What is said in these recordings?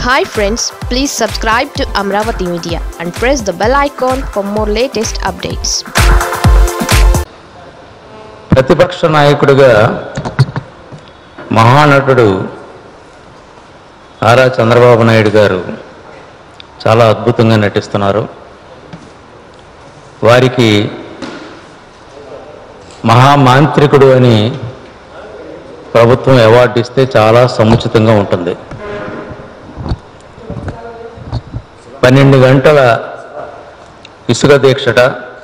hi friends please subscribe to Amaravati media and press the bell icon for more latest updates ప్రతిపక్ష నాయకుడిగా మహానటుడు నారా చంద్రబాబు నాయుడు గారు చాలా అద్భుతంగా నటిస్తున్నారు వారికి మహామాంత్రికుడు అని ప్రభుత్వం అవార్డు ఇస్తే చాలా సముచితంగా ఉంటుంది పన్నెండు గంటల ఇసుక దీక్షట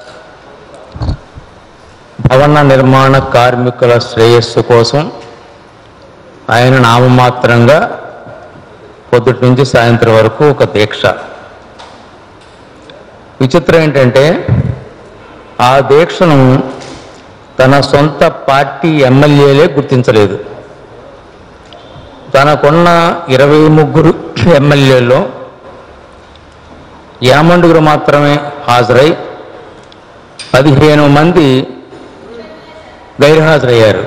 భవన నిర్మాణ కార్మికుల శ్రేయస్సు కోసం ఆయన నామమాత్రంగా పొద్దుటి నుంచి సాయంత్రం వరకు ఒక దీక్ష విచిత్రం ఏంటంటే ఆ దీక్షను తన సొంత పార్టీ ఎమ్మెల్యేలే గుర్తించలేదు తనకున్న ఇరవై ముగ్గురు ఎమ్మెల్యేల్లో యామండుగురు మాత్రమే హాజరై పదిహేను మంది గైర్హాజరయ్యారు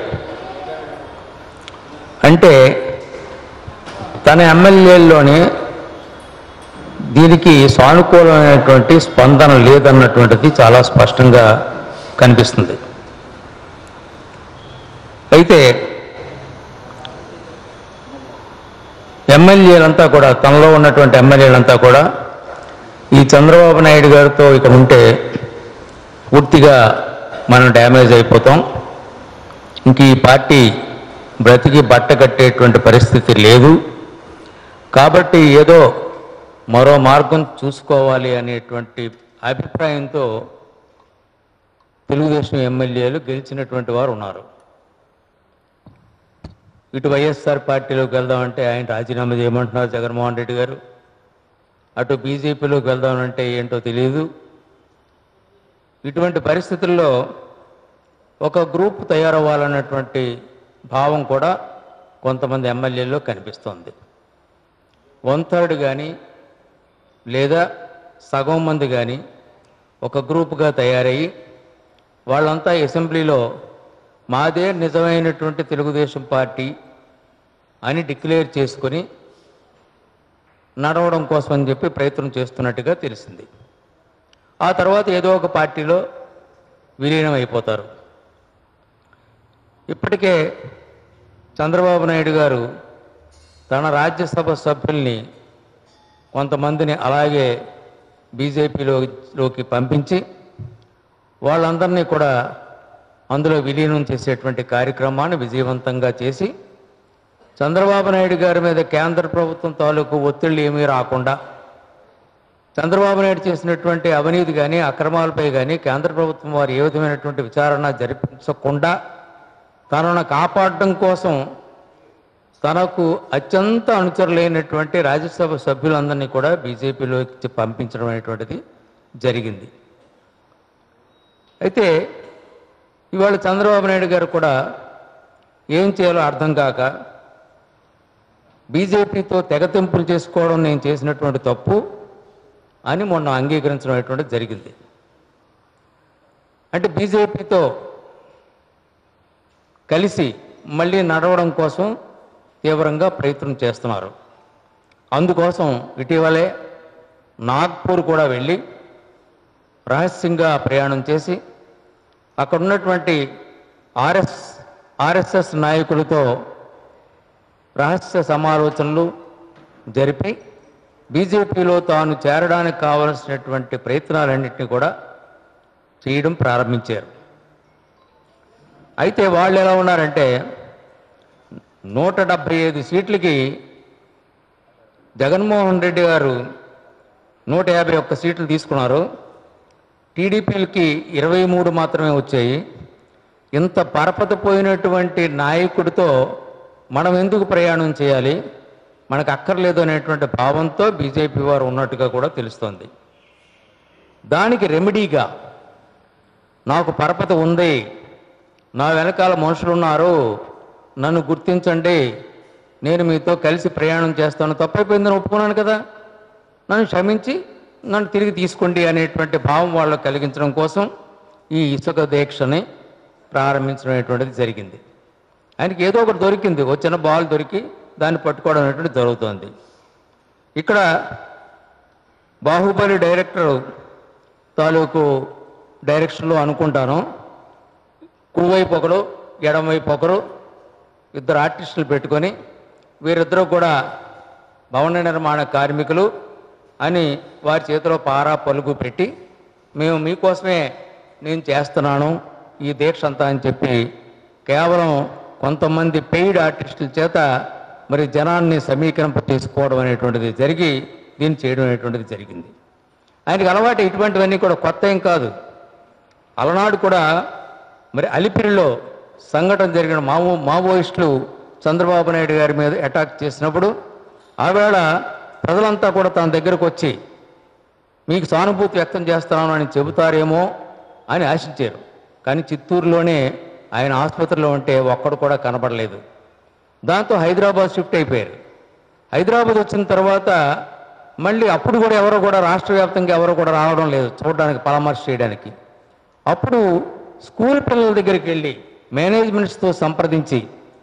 అంటే తన ఎమ్మెల్యేల్లోనే దీనికి సానుకూలమైనటువంటి స్పందన లేదన్నటువంటిది చాలా స్పష్టంగా కనిపిస్తుంది అయితే ఎమ్మెల్యేలంతా కూడా తనలో ఉన్నటువంటి ఎమ్మెల్యేలంతా కూడా ఈ చంద్రబాబు నాయుడు గారితో ఇక్కడ ఉంటే పూర్తిగా మనం డ్యామేజ్ అయిపోతాం ఇంక ఈ పార్టీ బ్రతికి బట్ట కట్టేటువంటి పరిస్థితి లేదు కాబట్టి ఏదో మరో మార్గం చూసుకోవాలి అనేటువంటి అభిప్రాయంతో తెలుగుదేశం ఎమ్మెల్యేలు గెలిచినటువంటి వారు ఉన్నారు ఇటు వైఎస్ఆర్ పార్టీలోకి వెళ్దామంటే ఆయన రాజీనామా చేయమంటున్నారు జగన్మోహన్ రెడ్డి గారు అటు బీజేపీలోకి వెళ్దామంటే ఏంటో తెలియదు ఇటువంటి పరిస్థితుల్లో ఒక గ్రూప్ తయారవ్వాలన్నటువంటి భావం కూడా కొంతమంది ఎమ్మెల్యేల్లో కనిపిస్తోంది వన్ థర్డ్ కానీ లేదా సగం మంది కానీ ఒక గ్రూప్గా తయారయ్యి వాళ్ళంతా అసెంబ్లీలో మాదే నిజమైనటువంటి తెలుగుదేశం పార్టీ అని డిక్లేర్ చేసుకొని నడవడం కోసం అని చెప్పి ప్రయత్నం చేస్తున్నట్టుగా తెలిసింది ఆ తర్వాత ఏదో ఒక పార్టీలో విలీనం అయిపోతారు ఇప్పటికే చంద్రబాబు నాయుడు గారు తన రాజ్యసభ సభ్యుల్ని కొంతమందిని అలాగే బీజేపీలోకి పంపించి వాళ్ళందరినీ కూడా అందులో విలీనం చేసేటువంటి కార్యక్రమాన్ని విజయవంతంగా చేసి చంద్రబాబు నాయుడు గారి మీద కేంద్ర ప్రభుత్వం తాలూకు ఒత్తిళ్ళు ఏమీ రాకుండా చంద్రబాబు నాయుడు చేసినటువంటి అవినీతి కానీ అక్రమాలపై కానీ కేంద్ర ప్రభుత్వం వారు ఏ విధమైనటువంటి విచారణ జరిపించకుండా తనను కాపాడడం కోసం తనకు అత్యంత అనుచరులైనటువంటి రాజ్యసభ సభ్యులందరినీ కూడా బీజేపీలోకి పంపించడం అనేటువంటిది జరిగింది అయితే ఇవాళ చంద్రబాబు నాయుడు గారు కూడా ఏం చేయాలో అర్థం కాక బీజేపీతో తెగతింపులు చేసుకోవడం నేను చేసినటువంటి తప్పు అని మొన్న అంగీకరించడం అనేటువంటిది జరిగింది అంటే బీజేపీతో కలిసి మళ్ళీ నడవడం కోసం తీవ్రంగా ప్రయత్నం చేస్తున్నారు అందుకోసం ఇటీవలే నాగ్పూర్ కూడా వెళ్ళి రహస్యంగా ప్రయాణం చేసి అక్కడ ఉన్నటువంటి ఆర్ఎస్ ఆర్ఎస్ఎస్ నాయకులతో రహస్య సమాలోచనలు జరిపి బీజేపీలో తాను చేరడానికి కావలసినటువంటి ప్రయత్నాలన్నింటినీ కూడా చేయడం ప్రారంభించారు అయితే వాళ్ళు ఎలా ఉన్నారంటే నూట డెబ్భై ఐదు సీట్లకి జగన్మోహన్ రెడ్డి గారు నూట యాభై ఒక్క సీట్లు తీసుకున్నారు టీడీపీలకి ఇరవై మూడు మాత్రమే వచ్చాయి ఇంత పరపత పోయినటువంటి నాయకుడితో మనం ఎందుకు ప్రయాణం చేయాలి మనకు అక్కర్లేదు అనేటువంటి భావంతో బీజేపీ వారు ఉన్నట్టుగా కూడా తెలుస్తోంది దానికి రెమెడీగా నాకు పరపత ఉంది నా వెనకాల మనుషులు ఉన్నారు నన్ను గుర్తించండి నేను మీతో కలిసి ప్రయాణం చేస్తాను తప్పైపోయిందని ఒప్పుకున్నాను కదా నన్ను క్షమించి నన్ను తిరిగి తీసుకోండి అనేటువంటి భావం వాళ్ళకు కలిగించడం కోసం ఈ ఇసుక దీక్షని ప్రారంభించడం అనేటువంటిది జరిగింది ఆయనకి ఏదో ఒకటి దొరికింది ఓ చిన్న బాల్ దొరికి దాన్ని పట్టుకోవడం అనేటువంటి జరుగుతోంది ఇక్కడ బాహుబలి డైరెక్టర్ తాలూకు డైరెక్షన్లో అనుకుంటాను కుడివైపు ఒకడు ఎడమవైపు ఒకరు ఇద్దరు ఆర్టిస్టులు పెట్టుకొని వీరిద్దరూ కూడా భవన నిర్మాణ కార్మికులు అని వారి చేతిలో పారా పలుకు పెట్టి మేము మీకోసమే నేను చేస్తున్నాను ఈ దీక్ష అంతా అని చెప్పి కేవలం కొంతమంది పెయిడ్ ఆర్టిస్టుల చేత మరి జనాన్ని సమీకరింప చేసుకోవడం అనేటువంటిది జరిగి దీన్ని చేయడం అనేటువంటిది జరిగింది ఆయనకి అలవాటు ఇటువంటివన్నీ కూడా కొత్త ఏం కాదు అలనాడు కూడా మరి అలిపిరిలో సంఘటన జరిగిన మావో మావోయిస్టులు చంద్రబాబు నాయుడు గారి మీద అటాక్ చేసినప్పుడు ఆవేళ ప్రజలంతా కూడా తన దగ్గరకు వచ్చి మీకు సానుభూతి వ్యక్తం చేస్తున్నాను అని చెబుతారేమో అని ఆశించారు కానీ చిత్తూరులోనే ఆయన ఆసుపత్రిలో ఉంటే ఒక్కడు కూడా కనబడలేదు దాంతో హైదరాబాద్ షిఫ్ట్ అయిపోయారు హైదరాబాద్ వచ్చిన తర్వాత మళ్ళీ అప్పుడు కూడా ఎవరు కూడా రాష్ట్ర వ్యాప్తంగా ఎవరు కూడా రావడం లేదు చూడడానికి పరామర్శ చేయడానికి అప్పుడు స్కూల్ పిల్లల దగ్గరికి వెళ్ళి మేనేజ్మెంట్స్తో సంప్రదించి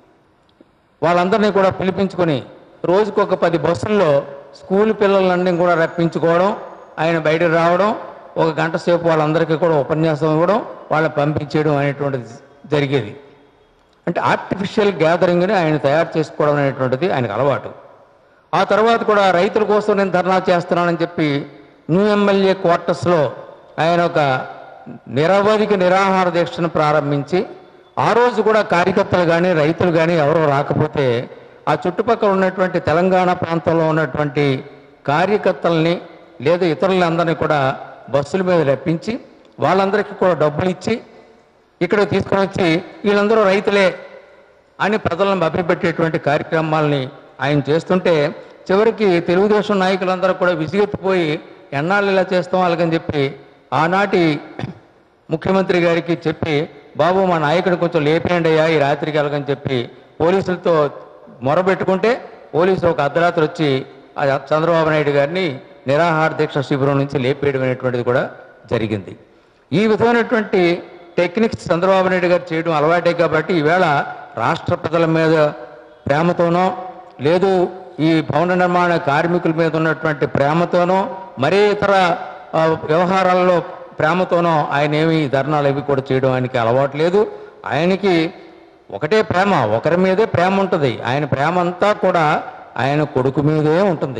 వాళ్ళందరినీ కూడా పిలిపించుకొని రోజుకు ఒక పది బస్సుల్లో స్కూల్ పిల్లలన్నీ కూడా రప్పించుకోవడం ఆయన బయటకు రావడం ఒక గంట సేపు వాళ్ళందరికీ కూడా ఉపన్యాసం ఇవ్వడం వాళ్ళని పంపించేయడం అనేటువంటిది జరిగేది అంటే ఆర్టిఫిషియల్ గ్యాదరింగ్ని ఆయన తయారు చేసుకోవడం అనేటువంటిది ఆయనకు అలవాటు ఆ తర్వాత కూడా రైతుల కోసం నేను ధర్నా చేస్తున్నానని చెప్పి న్యూ ఎమ్మెల్యే క్వార్టర్స్లో ఆయన ఒక నిరవధిక నిరాహార దీక్షను ప్రారంభించి ఆ రోజు కూడా కార్యకర్తలు కానీ రైతులు కానీ ఎవరో రాకపోతే ఆ చుట్టుపక్కల ఉన్నటువంటి తెలంగాణ ప్రాంతంలో ఉన్నటువంటి కార్యకర్తల్ని లేదా ఇతరులందరినీ కూడా బస్సుల మీద రప్పించి వాళ్ళందరికీ కూడా డబ్బులు ఇచ్చి ఇక్కడ తీసుకొని వచ్చి వీళ్ళందరూ రైతులే అని ప్రజలను మభ్యపెట్టేటువంటి కార్యక్రమాలని ఆయన చేస్తుంటే చివరికి తెలుగుదేశం నాయకులందరూ కూడా విసిగెత్తిపోయి ఎన్నాళ్ళు ఇలా చేస్తాం అలాగని చెప్పి ఆనాటి ముఖ్యమంత్రి గారికి చెప్పి బాబు మా నాయకుడు కొంచెం లేపేయండి అయ్యా ఈ రాత్రికి అలాగని చెప్పి పోలీసులతో మొరబెట్టుకుంటే పోలీసులు ఒక అర్ధరాత్రి వచ్చి ఆ చంద్రబాబు నాయుడు గారిని నిరాహార దీక్ష శిబిరం నుంచి లేపేయడం అనేటువంటిది కూడా జరిగింది ఈ విధమైనటువంటి టెక్నిక్స్ చంద్రబాబు నాయుడు గారు చేయడం అలవాటే కాబట్టి ఈవేళ రాష్ట్ర ప్రజల మీద ప్రేమతోనో లేదు ఈ భవన నిర్మాణ కార్మికుల మీద ఉన్నటువంటి ప్రేమతోనో మరే ఇతర ఆ, వ్యవహారాల్లో ప్రేమతోనో ఆయన ఏమి ధర్నాలు అవి కూడా చేయడం ఆయనకి అలవాటు లేదు ఆయనకి ఒకటే ప్రేమ ఒకరి మీదే ప్రేమ ఉంటుంది ఆయన ప్రేమ అంతా కూడా ఆయన కొడుకు మీదే ఉంటుంది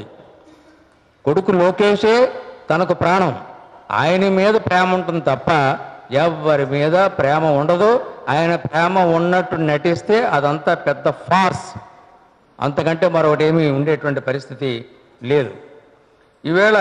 కొడుకు లోకేషే తనకు ప్రాణం ఆయన మీద ప్రేమ ఉంటుంది తప్ప ఎవరి మీద ప్రేమ ఉండదు ఆయన ప్రేమ ఉన్నట్టు నటిస్తే అదంతా పెద్ద ఫార్స్ అంతకంటే మరొకటి ఏమీ ఉండేటువంటి పరిస్థితి లేదు ఈవేళ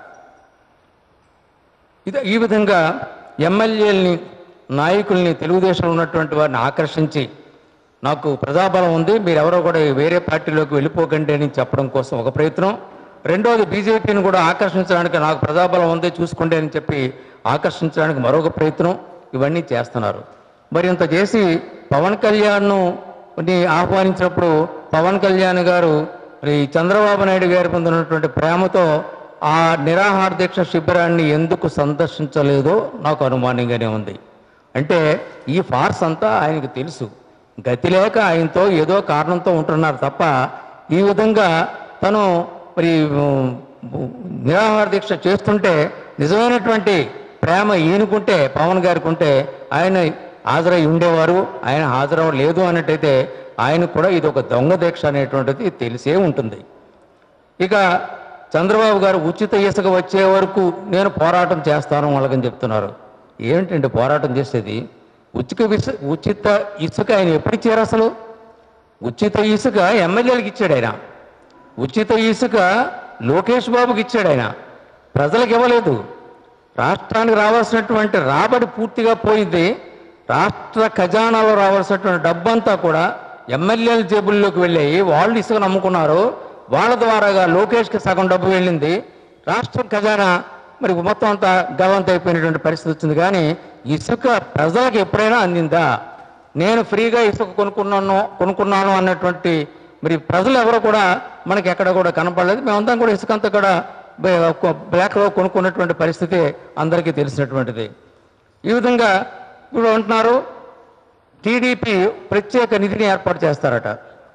ఇది ఈ విధంగా ఎమ్మెల్యేలని నాయకుల్ని తెలుగుదేశంలో ఉన్నటువంటి వారిని ఆకర్షించి నాకు ప్రజాబలం ఉంది మీరెవరో కూడా వేరే పార్టీలోకి వెళ్ళిపోకండి అని చెప్పడం కోసం ఒక ప్రయత్నం రెండోది బీజేపీని కూడా ఆకర్షించడానికి నాకు ప్రజాబలం ఉంది చూసుకోండి అని చెప్పి ఆకర్షించడానికి మరొక ప్రయత్నం ఇవన్నీ చేస్తున్నారు మరి ఇంత చేసి పవన్ కళ్యాణ్ను ని ఆహ్వానించినప్పుడు పవన్ కళ్యాణ్ గారు మరి చంద్రబాబు నాయుడు గారి మీద ఉన్నటువంటి ప్రేమతో ఆ నిరాహార దీక్ష శిబిరాన్ని ఎందుకు సందర్శించలేదో నాకు అనుమానంగానే ఉంది అంటే ఈ ఫార్స్ అంతా ఆయనకు తెలుసు గతి లేక ఆయనతో ఏదో కారణంతో ఉంటున్నారు తప్ప ఈ విధంగా తను మరి ఉమ్, నిరాహార దీక్ష చేస్తుంటే నిజమైనటువంటి ప్రేమ ఈయనకుంటే పవన్ గారికి ఉంటే ఆయన హాజరై ఉండేవారు ఆయన హాజరవ లేదు అన్నట్టయితే ఆయన కూడా ఇది ఒక దొంగ దీక్ష అనేటువంటిది తెలిసే ఉంటుంది ఇక చంద్రబాబు గారు ఉచిత ఇసుక వచ్చే వరకు నేను పోరాటం చేస్తాను వాళ్ళకని చెప్తున్నారు ఏమిటండి పోరాటం చేసేది ఉచిత ఇసు ఉచిత ఇసుక ఆయన ఎప్పుడు ఇచ్చారు అసలు ఉచిత ఇసుక ఎమ్మెల్యేలకు ఇచ్చాడు ఆయన ఉచిత ఇసుక లోకేష్ బాబుకి ఇచ్చాడు ఆయన ప్రజలకు ఇవ్వలేదు రాష్ట్రానికి రావాల్సినటువంటి రాబడి పూర్తిగా పోయింది రాష్ట్ర ఖజానాలో రావాల్సినటువంటి డబ్బంతా కూడా ఎమ్మెల్యేల జేబుల్లోకి వెళ్ళాయి వాళ్ళు ఇసుక నమ్ముకున్నారు వాళ్ళ ద్వారాగా లోకేష్కి సగం డబ్బు వెళ్ళింది రాష్ట్ర ఖజానా మరి మొత్తం అంతా గవంత అయిపోయినటువంటి పరిస్థితి వచ్చింది కానీ ఇసుక ప్రజలకు ఎప్పుడైనా అందిందా నేను ఫ్రీగా ఇసుక కొనుక్కున్నాను కొనుక్కున్నాను అన్నటువంటి మరి ప్రజలు ఎవరు కూడా మనకి ఎక్కడ కూడా కనపడలేదు మేమంతా కూడా ఇసుక అంతా కూడా బ- బ్లాక్లో కొనుక్కున్నటువంటి పరిస్థితి అందరికీ తెలిసినటువంటిది ఈ విధంగా ఇప్పుడు అంటున్నారు టీడీపీ ప్రత్యేక నిధిని ఏర్పాటు చేస్తారట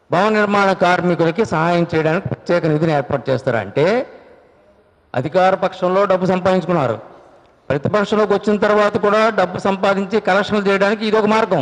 భవన నిర్మాణ కార్మికులకి సహాయం చేయడానికి ప్రత్యేక నిధిని ఏర్పాటు చేస్తారా అంటే అధికార పక్షంలో డబ్బు సంపాదించుకున్నారు ప్రతిపక్షంలోకి వచ్చిన తర్వాత కూడా డబ్బు సంపాదించి కలెక్షన్లు చేయడానికి ఇది ఒక మార్గం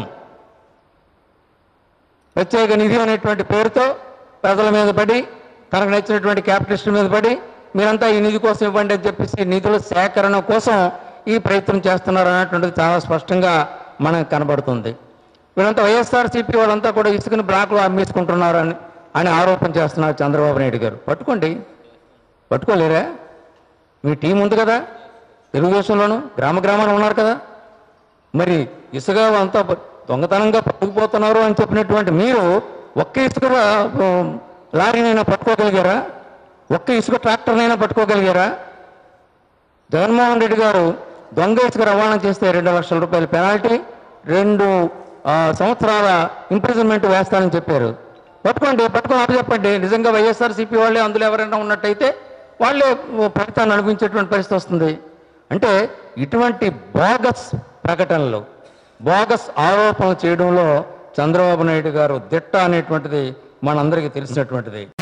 ప్రత్యేక నిధి అనేటువంటి పేరుతో ప్రజల మీద పడి తనకు నచ్చినటువంటి క్యాపిటలిస్టుల మీద పడి మీరంతా ఈ నిధి కోసం ఇవ్వండి అని చెప్పేసి నిధుల సేకరణ కోసం ఈ ప్రయత్నం చేస్తున్నారు అన్నటువంటిది చాలా స్పష్టంగా మనకు కనబడుతుంది వీళ్ళంతా వైఎస్ఆర్సీపీ వాళ్ళంతా కూడా ఇసుకని బ్లాక్లో అమ్మేసుకుంటున్నారు అని అని ఆరోపణ చేస్తున్నారు చంద్రబాబు నాయుడు గారు పట్టుకోండి పట్టుకోలేరా మీ టీం ఉంది కదా తెలుగుదేశంలోను గ్రామ గ్రామాలు ఉన్నారు కదా మరి ఇసుక అంతా ప- దొంగతనంగా పట్టుకుపోతున్నారు అని చెప్పినటువంటి మీరు ఒక్క ఇసుక ఆ, లారీనైనా పట్టుకోగలిగారా ఒక్క ఇసుక ట్రాక్టర్నైనా పట్టుకోగలిగారా జగన్మోహన్ రెడ్డి గారు దొంగ ఇసుక రవాణా చేస్తే రెండు లక్షల రూపాయల పెనాల్టీ రెండు ఆ, సంవత్సరాల ఇంప్రిజన్మెంట్ వేస్తానని చెప్పారు పట్టుకోండి పట్టుకొని చెప్పండి నిజంగా వైఎస్ఆర్సీపీ వాళ్ళే అందులో ఎవరైనా ఉన్నట్టయితే వాళ్ళే ఫలితాన్ని అనిపించేటువంటి పరిస్థితి వస్తుంది అంటే ఇటువంటి బోగస్ ప్రకటనలు బోగస్ ఆరోపణలు చేయడంలో చంద్రబాబు నాయుడు గారు దిట్ట అనేటువంటిది మనందరికీ తెలిసినటువంటిది